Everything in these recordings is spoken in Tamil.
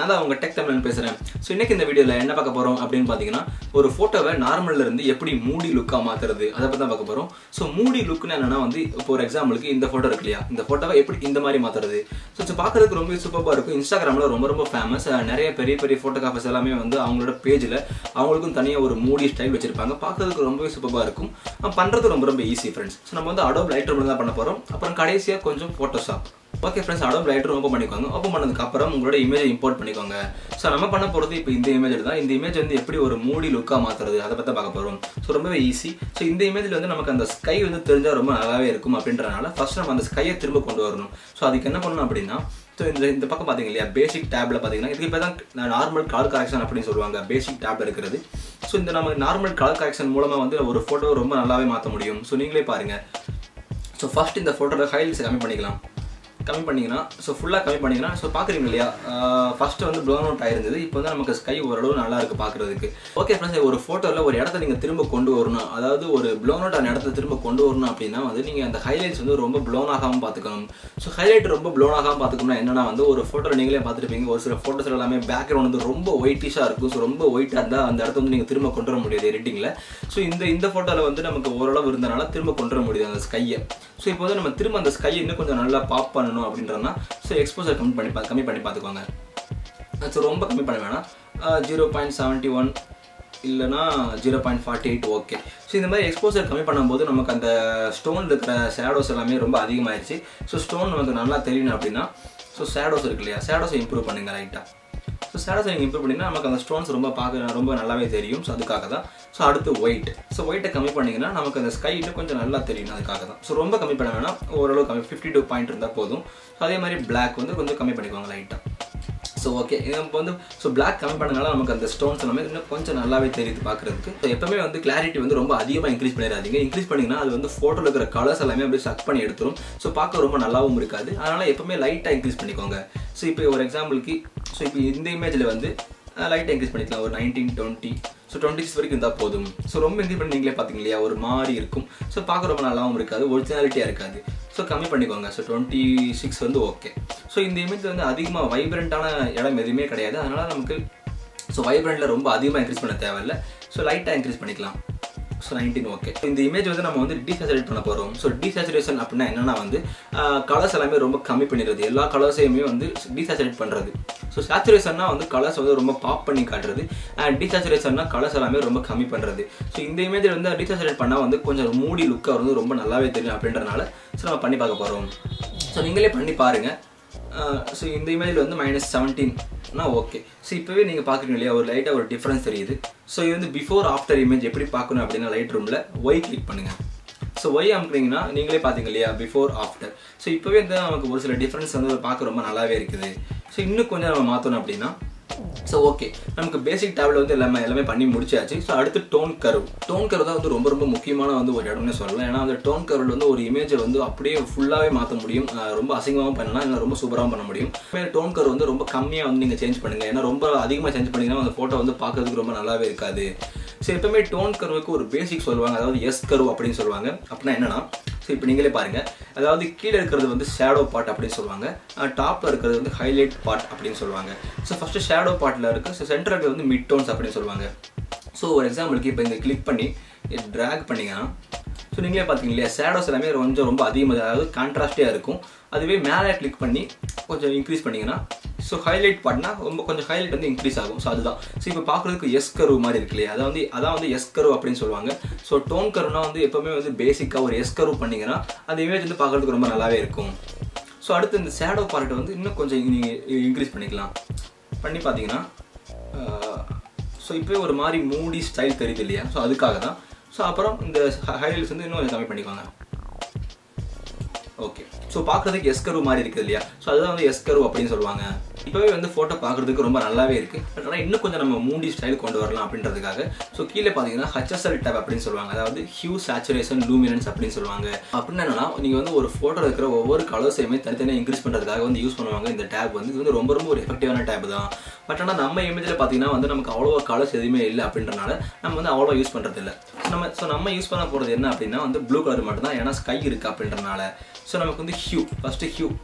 நான் தான் உங்க டெக் தமிழன் பேசுறேன் ஸோ இன்னைக்கு இந்த வீடியோல என்ன பார்க்க போறோம் அப்படின்னு பாத்தீங்கன்னா ஒரு போட்டோவை நார்மல்ல இருந்து எப்படி மூடி லுக்கா மாத்துறது அதை பத்தி தான் பார்க்க போறோம் ஸோ மூடி லுக்னு என்னன்னா வந்து இப்போ ஒரு எக்ஸாம்பிளுக்கு இந்த போட்டோ இருக்கு இல்லையா இந்த போட்டோவை எப்படி இந்த மாதிரி மாத்துறது ஸோ பார்க்கறதுக்கு ரொம்ப சூப்பராக இருக்கும் இன்ஸ்டாகிராமில் ரொம்ப ரொம்ப ஃபேமஸ் நிறைய பெரிய பெரிய ஃபோட்டோகிராஃபர்ஸ் எல்லாமே வந்து அவங்களோட பேஜில் அவங்களுக்கும் தனியாக ஒரு மூடி ஸ்டைல் வச்சிருப்பாங்க பார்க்கறதுக்கு ரொம்பவே சூப்பராக இருக்கும் ஆனா, பண்றது ரொம்ப ரொம்ப ஈஸி ஃப்ரெண்ட்ஸ் ஸோ நம்ம வந்து அடோப் லைட் ரூம் தான் பண்ண போகிறோம் அப்புறம் கடைசியாக கொஞ்சம் Photoshop okay friends Adobe Lightroom open பண்ணிக்கோங்க ஓப்பன் பண்ணதுக்கு அப்புறம் உங்களோட இமேஜ் இம்போர்ட் பண்ணிக்கோங்க ஸோ நம்ம பண்ண போகிறது இப்போ இந்த இமேஜ் தான் இந்த இமேஜ் வந்து எப்படி ஒரு மூடி லுக்காக மாற்றுறது அதை பற்றி பார்க்க போகிறோம் ஸோ ரொம்பவே ஈஸி ஸோ இந்த இமேஜில் வந்து நமக்கு அந்த ஸ்கை வந்து தெரிஞ்சால் ரொம்ப நல்லாவே இருக்கும் அப்படின்றனால ஃபர்ஸ்ட் நம்ம அந்த ஸ்கையை திரும்ப கொண்டு வரணும் ஸோ அதுக்கு என்ன பண்ணணும் அப்படின்னா ஸோ இந்த இந்த பக்கம் பார்த்தீங்க இல்லையா பேசிக் டேப்ல பார்த்தீங்கன்னா இதுக்கு இப்போ தான் நார்மல் கலர் கரெக்ஷன் அப்படின்னு சொல்லுவாங்க பேசிக் டேப்ல இருக்கிறது ஸோ இந்த நம்ம நார்மல் கலர் கரெக்ஷன் மூலமாக வந்து ஒரு ஃபோட்டோ ரொம்ப நல்லாவே மாற்ற முடியும் ஸோ நீங்களே பாருங்க ஸோ ஃபர்ஸ்ட் இந்த ஃபோட்டோட ஹைலைட்ஸ் கம்மி பண்ணிக்கலாம் கம்மி பண்ணிங்கன்னா ஸோ ஃபுல்லாக கம்மி பண்ணிங்கன்னா ஸோ பார்க்குறீங்க இல்லையா ஃபஸ்ட்டு வந்து ப்ளோன் அவுட் ஆயிருந்தது இப்போ வந்து நமக்கு ஸ்கை ஓரளவு நல்லா இருக்குது பார்க்குறதுக்கு ஓகே ஃப்ரெண்ட்ஸ் ஒரு ஃபோட்டோவில் ஒரு இடத்த நீங்கள் திரும்ப கொண்டு வரணும் அதாவது ஒரு ப்ளோன் அவுட் ஆன இடத்த திரும்ப கொண்டு வரணும் அப்படின்னா வந்து நீங்கள் அந்த ஹைலைட்ஸ் வந்து ரொம்ப ப்ளோன் ஆகாமல் பார்த்துக்கணும் ஸோ ஹைலைட் ரொம்ப ப்ளோன் ஆகாமல் பார்த்துக்கணும்னா என்னன்னா வந்து ஒரு ஃபோட்டோவில் நீங்களே பார்த்துருப்பீங்க ஒரு சில ஃபோட்டோஸ் எல்லாமே பேக்ரவுண்ட் வந்து ரொம்ப ஒயிட்டிஷாக இருக்கும் ஸோ ரொம்ப ஒயிட்டாக இருந்தால் அந்த இடத்த வந்து நீங்கள் திரும்ப கொண்டு வர முடியாது எடிட்டிங்கில் ஸோ இந்த இந்த ஃபோட்டோவில் வந்து நமக்கு ஓரளவு இருந்தனால திரும்ப கொண்டு வர முடியாது அந்த ஸ்கையை ஸோ இப்போ வந்து நம்ம திரும்ப அந்த ஸ்கையை இன்னும் கொஞ்சம் நல்லா பாப் பண்ணணும் அப்படின்றனா ஸோ எக்ஸ்போசர் கம்மி பண்ணி பா- கம்மி பண்ணி பார்த்துக்கோங்க ஸோ ரொம்ப கம்மி பண்ண வேணாம் ஜீரோ பாயிண்ட் செவன்ட்டி ஒன் இல்லைனா zero point forty eight okay so இந்த மாதிரி எக்ஸ்போசர் கம்மி பண்ணும்போது நமக்கு அந்த ஸ்டோன் இருக்கிற ஷேடோஸ் எல்லாமே ரொம்ப அதிகமாயிருச்சு ஸோ ஸ்டோன் நமக்கு நல்லா தெரியணும் அப்படின்னா ஸோ ஷேடோஸ் இருக்கு இல்லையா ஷேடோஸை இம்ப்ரூவ் பண்ணுங்க ரைட்டாக ஸோ சேடஸை நீங்கள் இம்ப்ரூவ் பண்ணிங்கன்னா நமக்கு அந்த ஸ்டோன்ஸ் ரொம்ப பார்க்க ரொம்ப நல்லாவே தெரியும் ஸோ அதுக்காக தான் ஸோ அடுத்து ஒயிட் ஸோ ஒயிட்டை கம்மி பண்ணிங்கன்னா நமக்கு அந்த ஸ்கை இன்னும் கொஞ்சம் நல்லா தெரியும் அதுக்காக தான் ஸோ ரொம்ப கம்மி பண்ண வேணாம் ஓரளவு கம்மி ஃபிஃப்டி டூ பாயிண்ட் இருந்தால் போதும் ஸோ அதே மாதிரி பிளாக் வந்து கொஞ்சம் கம்மி பண்ணிக்கோங்க லைட்டாக ஸோ ஓகே இப்போ வந்து ஸோ பிளாக் கம்மி பண்ணனால நமக்கு அந்த ஸ்டோன்ஸ் எல்லாமே இன்னும் கொஞ்சம் நல்லாவே தெரியுது பார்க்குறதுக்கு ஸோ எப்பவுமே வந்து கிளாரிட்டி வந்து ரொம்ப அதிகமாக இன்க்ரீஸ் பண்ணிடாதீங்க இன்க்ரீஸ் பண்ணிங்கன்னா அது வந்து ஃபோட்டோவில் இருக்கிற கலர்ஸ் எல்லாமே அப்படியே சக் பண்ணி எடுத்துரும் ஸோ பார்க்க ரொம்ப நல்லாவும் இருக்காது அதனால் எப்பவுமே லைட்டாக இன்க்ரீஸ் பண்ணிக்கோங்க ஸோ இப்போ ஒரு எக்ஸாம்பிளுக்கு ஸோ இப்போ இந்த இமேஜில் வந்து லைட்டாக இன்க்ரீஸ் பண்ணிக்கலாம் ஒரு nineteen twenty so twenty six வரைக்கும் இருந்தால் போதும் ஸோ ரொம்ப இன்க்ரீஸ் பண்ணி நீங்களே பார்த்தீங்க இல்லையா ஒரு மாதிரி இருக்கும் ஸோ பார்க்க ரொம்ப நல்லாவும் இருக்காது ஒரிஜினாலிட்டியாக இருக்காது ஸோ கம்மி பண்ணிக்கோங்க ஸோ டுவெண்ட்டி சிக்ஸ் வந்து ஓகே ஸோ இந்த இமேஜ் வந்து அதிகமாக வைப்ரண்ட்டான இடம் எதுவுமே கிடையாது அதனால் நமக்கு ஸோ வைப்ரண்ட்டில் ரொம்ப அதிகமாக இன்க்ரீஸ் பண்ண தேவையில்ல ஸோ லைட்டாக இன்க்ரீஸ் பண்ணிக்கலாம் ஸோ நைன்டீன் ஓகே இந்த இமேஜ் வந்து நம்ம வந்து டீசேச்சுரேட் பண்ண போகிறோம் ஸோ டீசேச்சுரேஷன் அப்படின்னா என்னன்னா வந்து கலர்ஸ் எல்லாமே ரொம்ப கம்மி பண்ணிடுறது எல்லா கலர்ஸையுமே வந்து டீசேச்சுரேட் பண்ணுறது ஸோ சேச்சுரேஷன்னா வந்து கலர்ஸ் வந்து ரொம்ப பாப் பண்ணி காட்டுறது அண்ட் டீசேச்சுரேஷன்னா கலர்ஸ் எல்லாமே ரொம்ப கம்மி பண்ணுறது ஸோ இந்த இமேஜில் வந்து டீசேச்சுரேட் பண்ணால் வந்து கொஞ்சம் மூடி லுக்காக வந்து ரொம்ப நல்லாவே தெரியும் அப்படின்றனால ஸோ நம்ம பண்ணி பார்க்க போகிறோம் ஸோ நீங்களே பண்ணி பாருங்கள் ஸோ இந்த இமேஜில் வந்து மைனஸ் செவன்டீன்னா ஓகே ஸோ இப்போவே நீங்கள் பார்க்குறீங்க இல்லையா ஒரு லைட்டாக ஒரு டிஃப்ரென்ஸ் தெரியுது ஸோ இது வந்து பிஃபோர் ஆஃப்டர் இமேஜ் எப்படி பார்க்கணும் அப்படின்னா லைட் ரூமில் ஒய் கிளிக் பண்ணுங்கள் ஸோ ஒய் அமுக்குறீங்கன்னா நீங்களே பார்த்தீங்க இல்லையா பிஃபோர் ஆஃப்டர் ஸோ இப்போவே வந்து நமக்கு ஒரு சில டிஃப்ரென்ஸ் வந்து பார்க்க ரொம்ப நல்லாவே இருக்குது ஸோ இன்னும் கொஞ்சம் நம்ம மாற்றணும் அப்படின்னா ஸோ ஓகே நமக்கு பேசிக் டேப்ல வந்து எல்லாமே எல்லாமே பண்ணி முடிச்சாச்சு ஸோ அடுத்து டோன் கர்வ் டோன் கர்வ் தான் வந்து ரொம்ப ரொம்ப முக்கியமான வந்து ஒரு இடம்னே சொல்லலாம் ஏன்னா அந்த டோன் கர்வில் வந்து ஒரு இமேஜை வந்து அப்படியே ஃபுல்லாகவே மாற்ற முடியும் அஹ் ரொம்ப அசிங்கமாகவும் பண்ணலாம் இல்லை ரொம்ப சூப்பராகவும் பண்ண முடியும் டோன் கர்வ் வந்து ரொம்ப கம்மியாக வந்து நீங்கள் சேஞ்ச் பண்ணுங்க ஏன்னா ரொம்ப அதிகமாக சேஞ்ச் பண்ணீங்கன்னா அந்த ஃபோட்டோ வந்து பார்க்கறதுக்கு ரொம்ப நல்லாவே இருக்காது ஸோ எப்பவுமே டோன் கர்வுக்கு ஒரு பேசிக் சொல்லுவாங்க அதாவது எஸ் கர்வ் அப்படின்னு சொல்லுவாங்க அப்படின்னா என்னன்னா ஸோ இப்போ நீங்களே பாருங்க அதாவது கீழே இருக்கிறது வந்து ஷேடோ பார்ட் அப்படின்னு சொல்லுவாங்க டாப்ல இருக்கிறது வந்து ஹைலைட் பார்ட் அப்படின்னு சொல்லுவாங்க ஸோ ஃபர்ஸ்ட் ஷேடோ பார்ட்ல இருக்கு ஸோ சென்டர் இருக்கிறது வந்து மிட் டோன்ஸ் அப்படின்னு சொல்லுவாங்க ஸோ ஒரு எக்ஸாம்பிளுக்கு இப்போ இங்கே கிளிக் பண்ணி ட்ராக் பண்ணீங்கன்னா ஸோ நீங்களே பார்த்தீங்க இல்லையா ஷேடோஸ் எல்லாமே கொஞ்சம் ரொம்ப அதிகமாக அதாவது கான்ட்ராஸ்டியாக இருக்கும் அதுவே மேலே கிளிக் பண்ணி கொஞ்சம் இன்க்ரீஸ் பண்ணீங்கன்னா ஸோ ஹைலைட் பண்ணா ரொம்ப கொஞ்சம் ஹைலைட் வந்து இன்க்ரீஸ் ஆகும் ஸோ அதுதான் ஸோ இப்போ பார்க்குறதுக்கு எஸ் கர்வ் மாதிரி இருக்கு இல்லையா அதான் வந்து அதான் வந்து எஸ் கர்வ் அப்படின்னு சொல்லுவாங்க ஸோ டோன் கர்வ்னா வந்து எப்பவுமே வந்து பேசிக்காக ஒரு எஸ் கர்வ் பண்ணீங்கன்னா அந்த இமேஜ் வந்து பார்க்கறதுக்கு ரொம்ப நல்லாவே இருக்கும் ஸோ அடுத்து இந்த ஷேடோ பார்ட்டை வந்து இன்னும் கொஞ்சம் நீங்கள் இன்க்ரீஸ் பண்ணிக்கலாம் பண்ணி பார்த்தீங்கன்னா ஸோ இப்போ ஒரு மாதிரி மூடி ஸ்டைல் தெரியுது இல்லையா ஸோ அதுக்காக தான் ஸோ அப்புறம் இந்த ஹைலைட்ஸ் வந்து இன்னும் கொஞ்சம் கம்மி பண்ணிக்கோங்க ஓகே ஸோ பார்க்கறதுக்கு எஸ்கரு மாதிரி இருக்குது இல்லையா ஸோ அதுதான் வந்து எஸ்கரு அப்படின்னு சொல்லுவாங்க இப்போவே வந்து ஃபோட்டோ பார்க்கறதுக்கு ரொம்ப நல்லாவே இருக்கு பட் ஆனால் இன்னும் கொஞ்சம் நம்ம மூடி ஸ்டைல் கொண்டு வரலாம் அப்படின்றதுக்காக ஸோ கீழே பார்த்தீங்கன்னா ஹச்எஸ்எல் டேப் அப்படின்னு சொல்லுவாங்க அதாவது ஹியூ சேச்சுரேஷன் லூமினன்ஸ் அப்படின்னு சொல்லுவாங்க அப்படின்னு என்னன்னா நீங்கள் வந்து ஒரு ஃபோட்டோ இருக்கிற ஒவ்வொரு கலர்ஸையுமே தனித்தனியாக இன்க்ரீஸ் பண்ணுறதுக்காக வந்து யூஸ் பண்ணுவாங்க இந்த டேப் வந்து இது வந்து ரொம்ப ரொம்ப ஒரு எஃபெக்டிவான டேப் தான் பட் ஆனால் நம்ம இமேஜில் பார்த்தீங்கன்னா வந்து நமக்கு அவ்வளோவா கலர்ஸ் எதுவுமே இல்லை அப்படின்றனால நம்ம வந்து அவ்வளோவா யூஸ் பண்ணுறது இல்லை நம்ம ஸோ நம்ம யூஸ் பண்ண போகிறது என்ன அப்படின்னா வந்து ப்ளூ கலர் மட்டும் தான் ஏன்னா ஸ்கை இருக்குது அப்படின்றனால ஸோ நமக்கு வந்து ஹியூ ஃபஸ்ட்டு ஹியூ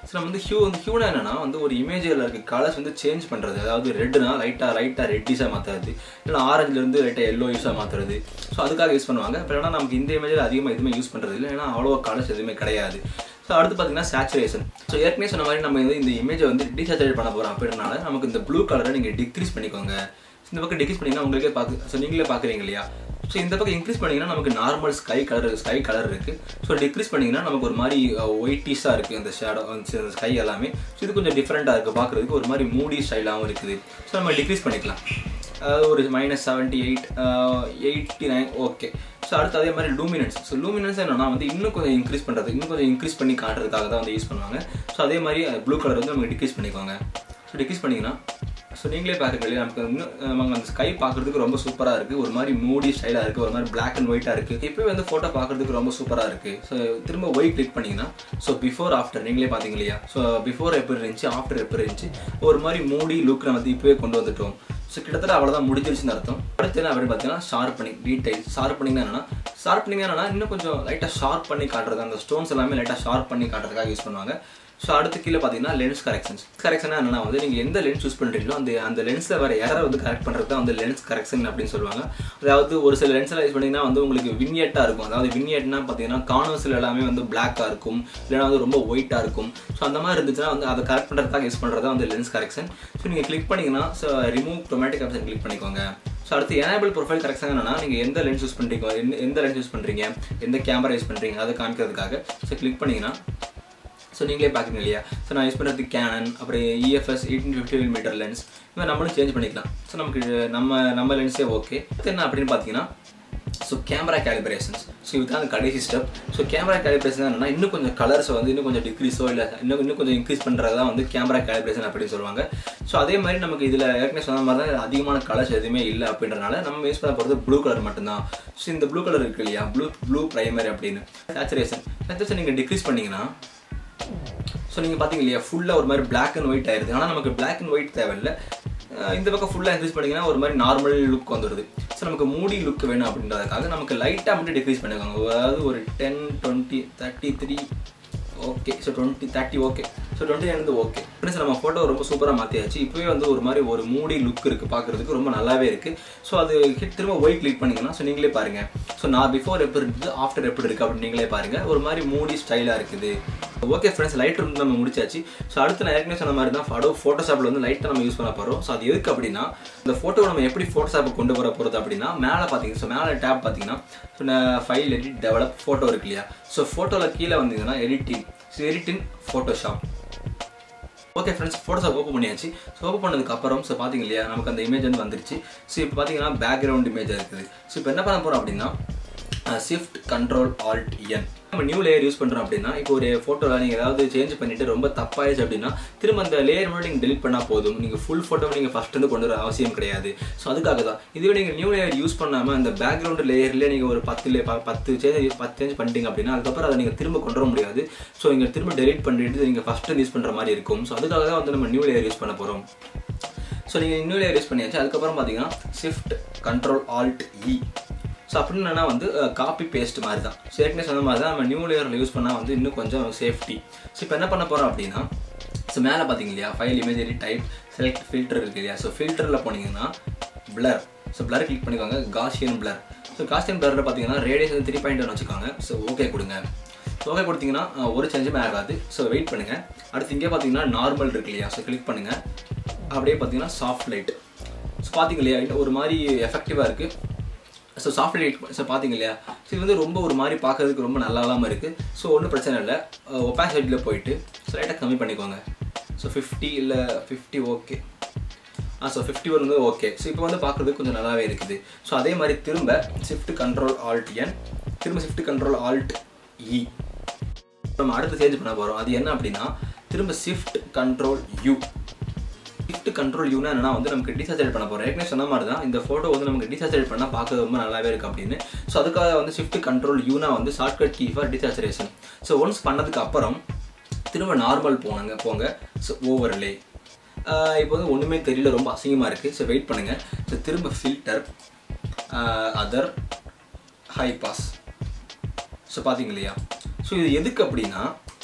ஸோ நம்ம வந்து ஹியூ வந்து ஹியூனா என்னன்னா வந்து ஒரு இமேஜில் இருக்க கலர்ஸ் வந்து சேஞ்ச் பண்ணுறது அதாவது ரெட்னா லைட்டாக லைட்டாக ரெட்டிஸாக மாற்றுறது இல்லைனா ஆரஞ்சுலேருந்து லைட்டாக எல்லோயிஸாக மாற்றுறது ஸோ அதுக்காக யூஸ் பண்ணுவாங்க இப்போ ஏன்னா நமக்கு இந்த இமேஜில் அதிகமாக எதுவுமே யூஸ் பண்ணுறது இல்லை ஏன்னா அவ்வளோ கலர்ஸ் எதுவுமே கிடையாது ஸோ அடுத்து பார்த்தீங்கன்னா சேச்சுரேஷன் ஸோ ஏற்கனவே சொன்ன மாதிரி நம்ம வந்து இந்த இமேஜை வந்து டீசேச்சுரேட் பண்ண போகிறோம் அப்படின்றனால நமக்கு இந்த ப்ளூ கலரை நீங்கள் டிக்ரீஸ் பண்ணிக்கோங்க இந்த பக்கம் டிக்ரீஸ் பண்ணிங்கன்னா உங்களுக்கே பார்க்கு ஸோ நீங்களே பார்க்குறீங்க இல்லையா ஸோ இந்த பக்கம் இன்க்ரீஸ் பண்ணிங்கன்னா நமக்கு normal sky colour sky colour இருக்குது ஸோ டிக்ரீஸ் பண்ணிங்கன்னா நமக்கு ஒரு மாதிரி ஒயிட்டிஸாக இருக்குது அந்த ஷேடோ அந்த ஸ்கை எல்லாமே ஸோ இது கொஞ்சம் டிஃப்ரெண்ட்டாக இருக்குது பார்க்குறதுக்கு ஒரு மாதிரி மூடி ஸ்டைலாகவும் இருக்குது ஸோ நம்ம டிக்ரீஸ் பண்ணிக்கலாம் அதாவது ஒரு minus seventy eight eighty nine okay so அடுத்து அதே மாதிரி லூமினன்ஸ் ஸோ லூமினன்ஸ் என்னன்னா வந்து இன்னும் கொஞ்சம் இன்க்ரீஸ் பண்ணுறது இன்னும் கொஞ்சம் இன்க்ரீஸ் பண்ணி காட்டுறதுக்காக தான் வந்து யூஸ் பண்ணுவாங்க ஸோ அதே மாதிரி ப்ளூ கலர் வந்து நமக்கு டிக்ரீஸ் பண்ணிக்கோங்க ஸோ டிக்ரீஸ் பண்ணிங்கன்னா ஸோ நீங்களே பார்க்குறது நமக்கு இன்னும் நமக்கு அந்த ஸ்கை பார்க்குறதுக்கு ரொம்ப சூப்பராக இருக்குது ஒரு மாதிரி மூடி ஸ்டைலாக இருக்குது ஒரு மாதிரி பிளாக் அண்ட் ஒயிட்டாக இருக்குது இப்போ வந்து ஃபோட்டோ பார்க்குறதுக்கு ரொம்ப சூப்பராக இருக்குது ஸோ திரும்ப ஒய் கிளிக் பண்ணிங்கன்னா ஸோ பிஃபோர் ஆஃப்டர் நீங்களே பார்த்தீங்க இல்லையா ஸோ பிஃபோர் எப்படி இருந்துச்சு ஆஃப்டர் எப்படி இருந்துச்சு ஒரு மாதிரி மூடி லுக் நம்ம வந்து இப்போவே கொண்டு வந்துட்டோம் ஸோ கிட்டத்தட்ட அவ்வளோதான் முடிஞ்சிருச்சுன்னு அர்த்தம் அடுத்து என்ன அப்படின்னு பார்த்தீங்கன்னா ஷார்ப்பனிங் டீடைல் ஷார்ப்பனிங் என்னன்னா ஷார்ப்பனிங் என்னன்னா இன்னும் கொஞ்சம் லைட்டாக ஷார்ப் பண்ணி காட்டுறது அந்த ஸ்டோன்ஸ் எல்லாமே லைட்டாக ஷார்ப் பண்ணி காட்டுறதுக்காக யூஸ் பண்ணுவாங்க ஸோ அடுத்து கீழே பார்த்தீங்கன்னா லென்ஸ் கரெக்ஷன்ஸ் கரெக்ஷன் என்னன்னா வந்து நீங்கள் எந்த லென்ஸ் யூஸ் பண்ணுறீங்களோ அந்த அந்த லென்ஸில் வர எரரை வந்து கரெக்ட் பண்ணுறது தான் வந்து லென்ஸ் கரெக்ஷன் அப்படின்னு சொல்லுவாங்க அதாவது ஒரு சில லென்ஸில் யூஸ் பண்ணிங்கன்னா வந்து உங்களுக்கு வின்யட்டாக இருக்கும் அதாவது வின்யட்னா பார்த்தீங்கன்னா கார்னர்ஸில் எல்லாமே வந்து பிளாக்காக இருக்கும் இல்லைனா வந்து ரொம்ப ஒயிட்டாக இருக்கும் ஸோ அந்த மாதிரி இருந்துச்சுன்னா வந்து அதை கரெக்ட் பண்ணுறதுக்காக யூஸ் பண்ணுறது தான் வந்து லென்ஸ் கரெக்ஷன் ஸோ நீங்கள் கிளிக் பண்ணிங்கன்னா so remove automatic option click பண்ணிக்கோங்க ஸோ அடுத்து எனேபிள் ப்ரொஃபைல் கரெக்ஷன் என்னன்னா நீங்கள் எந்த லென்ஸ் யூஸ் பண்ணுறீங்க எந்த எந்த லென்ஸ் யூஸ் பண்ணுறீங்க எந்த கேமரா யூஸ் பண்ணுறீங்க அதை காமிக்கிறதுக்காக ஸோ கிளிக் பண்ணிங்கன்னா ஸோ நீங்களே பார்க்குறீங்க இல்லையா ஸோ நான் யூஸ் பண்ணுறது கேனன் அப்புறம் EFS eighteen fifty metre lens இவன் நம்மளும் சேஞ்ச் பண்ணிக்கலாம் ஸோ நமக்கு நம்ம நம்ம லென்ஸே ஓகே என்ன அப்படின்னு பார்த்தீங்கன்னா ஸோ கேமரா கேலிப்ரேஷன்ஸ் ஸோ இதுதான் அந்த கடைசி ஸ்டெப் ஸோ கேமரா கேலிப்ரேஷன் என்னன்னா இன்னும் கொஞ்சம் கலர்ஸை வந்து இன்னும் கொஞ்சம் டிக்ரீஸோ இல்லை இன்னும் இன்னும் கொஞ்சம் இன்க்ரீஸ் பண்ணுறது தான் வந்து கேமரா கேலிப்ரேஷன் அப்படின்னு சொல்லுவாங்க ஸோ அதே மாதிரி நமக்கு இதில் ஏற்கனவே சொன்ன மாதிரி தான் அதிகமான கலர்ஸ் எதுவுமே இல்லை அப்படின்றனால நம்ம யூஸ் பண்ண போகிறது ப்ளூ கலர் மட்டும்தான் ஸோ இந்த ப்ளூ கலர் இருக்கு இல்லையா ப்ளூ ப்ளூ ப்ரைமரி அப்படின்னு சேச்சுரேஷன் சேச்சுரேஷன் நீங்கள் டிக்ரீஸ் பண்ணிங்கன்னா ஸோ நீங்கள் பார்த்தீங்க இல்லையா ஃபுல்லாக ஒரு மாதிரி பிளாக் அண்ட் ஒயிட் ஆயிருது ஆனால் நமக்கு பிளாக் அண்ட் ஒயிட் தேவையில்லை இந்த பக்கம் ஃபுல்லாக இன்க்ரீஸ் பண்ணிங்கன்னா ஒரு மாதிரி நார்மல் லுக் வந்துடுது ஸோ நமக்கு மூடி லுக் வேணும் அப்படின்றதுக்காக நமக்கு லைட்டாக மட்டும் டிக்ரீஸ் பண்ணிக்கோங்க அதாவது ஒரு ten twenty thirty three okay so twenty thirty okay so twenty வந்து ஓகே ஃப்ரெண்ட்ஸ் நம்ம ஃபோட்டோ ரொம்ப சூப்பராக மாற்றியாச்சு இப்போவே வந்து ஒரு மாதிரி ஒரு மூடி லுக் இருக்குது பார்க்குறதுக்கு ரொம்ப நல்லாவே இருக்குது ஸோ அது ஹிட் திரும்ப ஒய் கிளிக் பண்ணிங்கன்னா ஸோ நீங்களே பாருங்கள் ஸோ நான் பிஃபோர் எப்படி இருந்தது ஆஃப்டர் எப்படி இருக்குது அப்படின்னு நீங்களே பாருங்கள் ஒரு மாதிரி மூடி ஸ்டைலாக இருக்குது ஓகே ஃப்ரெண்ட்ஸ் லைட் ரூம் நம்ம முடிச்சாச்சு ஸோ அடுத்து நான் ஏற்கனவே சொன்ன மாதிரி தான் ஃபடோ ஃபோட்டோஷாப்பில் வந்து லைட்டை நம்ம யூஸ் பண்ண போகிறோம் ஸோ அது எதுக்கு அப்படின்னா இந்த ஃபோட்டோ நம்ம எப்படி ஃபோட்டோஷாப்பை கொண்டு வர போகிறது அப்படின்னா மேலே பார்த்தீங்க ஸோ மேலே டேப் பார்த்தீங்கன்னா so file edit develop photo இருக்கு இல்லையா ஸோ ஃபோட்டோவில் கீழே வந்தீங்கன்னா editing so editing Photoshop okay friends ஃபோட்டோஸை ஓப்பன் பண்ணியாச்சு ஸோ ஓப்பன் பண்ணதுக்கு அப்புறம் ஸோ பார்த்தீங்க இல்லையா நமக்கு அந்த இமேஜ் வந்து வந்துருச்சு ஸோ இப்போ பார்த்தீங்கன்னா பேக்ரவுண்ட் இமேஜ் இருக்குது ஸோ இப்போ என்ன பண்ண போகிறோம் அப்படின்னா ஷிஃப்ட் கண்ட்ரோல் ஆல்ட் என் நம்ம நியூ லேயர் யூஸ் பண்ணுறோம் அப்படின்னா இப்போ ஒரு ஃபோட்டோவில் நீங்கள் ஏதாவது சேஞ்ச் பண்ணிட்டு ரொம்ப தப்பாயிடுச்சு அப்படின்னா திரும்ப அந்த லேயர் மட்டும் நீங்கள் டெலிட் பண்ணால் போதும் நீங்கள் ஃபுல் ஃபோட்டோவை நீங்கள் ஃபஸ்ட் வந்து கொண்டு வர அவசியம் கிடையாது ஸோ அதுக்காக தான் இதுவே நீங்கள் நியூ லேயர் யூஸ் பண்ணாமல் அந்த பேக்ரவுண்ட் லேயர்லேயே நீங்கள் ஒரு பத்து லே பத்து சேஞ்ச் பத்து சேஞ்ச் பண்ணிட்டீங்க அப்படின்னா அதுக்கப்புறம் அதை நீங்கள் திரும்ப கொண்டு வர முடியாது ஸோ நீங்கள் திரும்ப டெலிட் பண்ணிட்டு நீங்கள் ஃபஸ்ட்டு யூஸ் பண்ணுற மாதிரி இருக்கும் ஸோ அதுக்காக தான் வந்து நம்ம நியூ லேயர் யூஸ் பண்ண போகிறோம் ஸோ நீங்கள் நியூ லேயர் யூஸ் பண்ணியாச்சு அதுக்கப்புறம் பார்த்தீங்கன்னா shift control alt E so அப்படின்னா வந்து காப்பி பேஸ்ட் மாதிரி தான் ஸோ ஏற்கனவே சொன்ன மாதிரி தான் நம்ம நியூ லேயரில் யூஸ் பண்ணால் வந்து இன்னும் கொஞ்சம் சேஃப்டி ஸோ இப்போ என்ன பண்ண போகிறோம் அப்படின்னா ஸோ மேலே பார்த்தீங்க இல்லையா file imagery type select filter இருக்கு இல்லையா ஸோ ஃபில்டரில் போனீங்கன்னா பிளர் ஸோ பிளர் கிளிக் பண்ணிக்கோங்க காஷியன் பிளர் ஸோ காஷியன் பிளரில் பார்த்தீங்கன்னா ரேடியஸ் வந்து த்ரீ பாயிண்ட் ஒன் வச்சுக்கோங்க ஸோ ஓகே கொடுங்க ஸோ ஓகே கொடுத்தீங்கன்னா ஒரு சேஞ்சுமே ஆகாது ஸோ வெயிட் பண்ணுங்கள் அடுத்து இங்கே பார்த்தீங்கன்னா நார்மல் இருக்கு இல்லையா ஸோ கிளிக் பண்ணுங்கள் அப்படியே பார்த்தீங்கன்னா சாஃப்ட் லைட் ஸோ பார்த்தீங்க இல்லையா இன்னும் ஒரு மாதிரி எஃபெக்டிவாக இருக்குது ஸோ சாஃப்ட்வேர் எடிட் ஸோ பார்த்தீங்க இல்லையா ஸோ இது வந்து ரொம்ப ஒரு மாதிரி பார்க்கறதுக்கு ரொம்ப நல்லா இல்லாமல் இருக்குது ஸோ ஒன்றும் பிரச்சனை இல்லை ஒப்பாசிட்டியில் போயிட்டு ஸோ லைட்டாக கம்மி பண்ணிக்கோங்க ஸோ ஃபிஃப்டி இல்லை fifty okay ah so fifty one வந்து ஓகே ஸோ இப்போ வந்து பார்க்குறதுக்கு கொஞ்சம் நல்லாவே இருக்குது ஸோ அதே மாதிரி திரும்ப ஷிஃப்ட் கண்ட்ரோல் ஆல்ட் என் திரும்ப ஷிஃப்ட் கண்ட்ரோல் ஆல்ட் இ நம்ம அடுத்து சேஞ்ச் பண்ண போகிறோம் அது என்ன அப்படின்னா திரும்ப shift control U shift control யூனா என்னன்னா வந்து நமக்கு டீசாச்சுரேட் பண்ண போகிறோம் ஏற்கனவே சொன்ன மாதிரி தான் இந்த ஃபோட்டோ வந்து நமக்கு டீசாச்சுரேட் பண்ணால் பார்க்க ரொம்ப நல்லாவே இருக்குது அப்படின்னு ஸோ அதுக்காக வந்து ஷிஃப்ட் கண்ட்ரோல் யூனா வந்து shortcut key for desaturation so once பண்ணதுக்கு அப்புறம் திரும்ப நார்மல் போனாங்க போங்க ஸோ ஓவர்லே இப்போ வந்து ஒன்றுமே தெரியல ரொம்ப அசிங்கமாக இருக்குது ஸோ வெயிட் பண்ணுங்கள் ஸோ திரும்ப filter other high pass so பார்த்தீங்க இல்லையா ஸோ இது எதுக்கு அப்படின்னா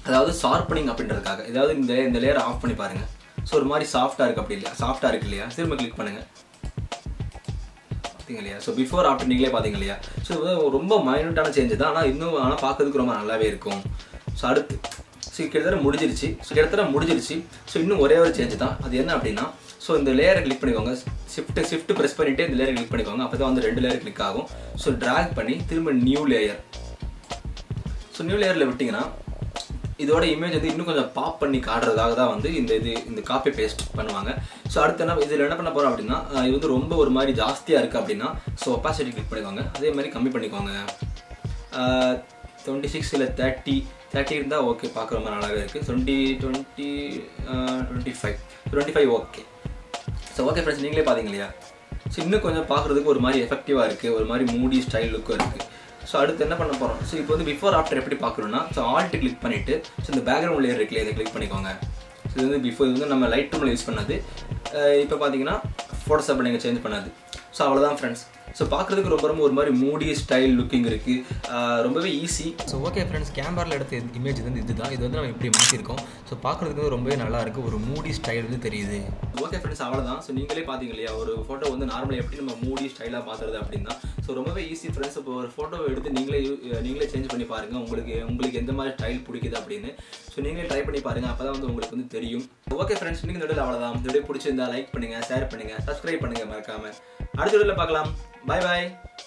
அதாவது ஷார்ப்பனிங் அப்படின்றதுக்காக ஏதாவது இந்த இந்த லேயரை ஆஃப் பண்ணி பாருங்க ஸோ ஒரு மாதிரி சாஃப்டாக இருக்கு அப்படி இல்லையா சாஃப்டாக இருக்கு இல்லையா திரும்ப கிளிக் பண்ணுங்க பார்த்தீங்க இல்லையா ஸோ பிஃபோர் ஆஃப்டர் நீங்களே பார்த்தீங்க இல்லையா ஸோ இது வந்து ரொம்ப மைனூட்டான சேஞ்ச் தான் ஆனால் இன்னும் ஆனால் பார்க்கறதுக்கு ரொம்ப நல்லாவே இருக்கும் ஸோ அடுத்து ஸோ கிட்டத்தட்ட முடிஞ்சிருச்சு ஸோ கிட்டத்தட்ட முடிஞ்சிருச்சு ஸோ இன்னும் ஒரே ஒரு சேஞ்ச் தான் அது என்ன அப்படின்னா ஸோ இந்த லேயரை கிளிக் பண்ணிக்கோங்க ஷிஃப்ட் ஷிஃப்ட் ப்ரெஸ் பண்ணிட்டு இந்த லேயரை கிளிக் பண்ணிக்கோங்க அப்போ தான் வந்து ரெண்டு லேயர் கிளிக் ஆகும் ஸோ ட்ராக் பண்ணி திரும்ப நியூ லேயர் ஸோ நியூ லேயரில் விட்டிங்கன்னா இதோட இமேஜ் வந்து இன்னும் கொஞ்சம் பாப் பண்ணி காட்டுறதுக்காக தான் வந்து இந்த இது இந்த காப்பி பேஸ்ட் பண்ணுவாங்க ஸோ அடுத்து என்ன இதில் என்ன பண்ண போகிறோம் அப்படின்னா அஹ் இது வந்து ரொம்ப ஒரு மாதிரி ஜாஸ்தியாக இருக்குது அப்படின்னா ஸோ ஒப்பாசிட்டி கிளிக் பண்ணிக்கோங்க அதே மாதிரி கம்மி பண்ணிக்கோங்க டுவெண்ட்டி சிக்ஸ் இல்லை தேர்ட்டி தேர்ட்டி இருந்தால் ஓகே பார்க்குற மாதிரி நல்லாவே இருக்குது twenty twenty twenty five twenty five okay so okay friends நீங்களே பார்த்தீங்க இல்லையா ஸோ இன்னும் கொஞ்சம் பார்க்குறதுக்கு ஒரு மாதிரி எஃபெக்டிவாக இருக்குது ஒரு மாதிரி மூடி ஸ்டைல் லுக்கும் இருக்குது ஸோ அடுத்து என்ன பண்ண போகிறோம் ஸோ இப்போ வந்து பிஃபோர் ஆஃப்டர் எப்படி பார்க்கணும்னா ஸோ ஆல்ட் கிளிக் பண்ணிவிட்டு ஸோ இந்த பேக்ரவுண்ட் லேயர் இருக்குல்லையே இதை கிளிக் பண்ணிக்கோங்க ஸோ இது வந்து பிஃபோர் இது வந்து நம்ம லைட் ரூமில் யூஸ் பண்ணது அஹ் இப்போ பார்த்தீங்கன்னா ஃபோட்டோஷாப் நீங்கள் சேஞ்ச் பண்ணது ஸோ அவ்வளோதான் ஃப்ரெண்ட்ஸ் ஸோ பார்க்குறதுக்கு ரொம்ப ரொம்ப ஒரு மாதிரி மூடி ஸ்டைல் லுக்கிங் இருக்குது ரொம்பவே ஈஸி ஸோ ஓகே ஃப்ரெண்ட்ஸ் கேமராவில் எடுத்த இமேஜ் வந்து இதுதான் இது வந்து நம்ம இப்படி மாற்றிருக்கோம் ஸோ பார்க்குறதுக்கு வந்து ரொம்பவே நல்லா இருக்குது ஒரு மூடி ஸ்டைல் வந்து தெரியுது ஓகே ஃப்ரெண்ட்ஸ் அவ்வளோதான் ஸோ நீங்களே பார்த்தீங்க இல்லையா ஒரு ஃபோட்டோ வந்து நார்மலாக எப்படி நம்ம மூடி ஸ்டைலாக பார்த்துறது அப்படின்னா ஸோ ரொம்பவே ஈஸி ஃப்ரெண்ட்ஸ் இப்போ ஒரு ஃபோட்டோவை எடுத்து நீங்களே யூ- நீங்களே சேஞ்ச் பண்ணி பாருங்கள் உங்களுக்கு உங்களுக்கு எந்த மாதிரி ஸ்டைல் பிடிக்குது அப்படின்னு ஸோ நீங்களே ட்ரை பண்ணி பாருங்கள் அப்போ தான் வந்து உங்களுக்கு வந்து தெரியும் ஓகே ஃப்ரெண்ட்ஸ் நீங்கள் இந்த வீடியோ அவ்வளோதான் இந்த வீடியோ பிடிச்சிருந்தா லைக் பண்ணுங்கள் ஷேர் பண்ணுங்கள் சப்ஸ்கிரைப் பண்ணுங்கள் மறக்காமல் அடுத்த வீடியோவில் பார்க்கலாம் பாய் பாய்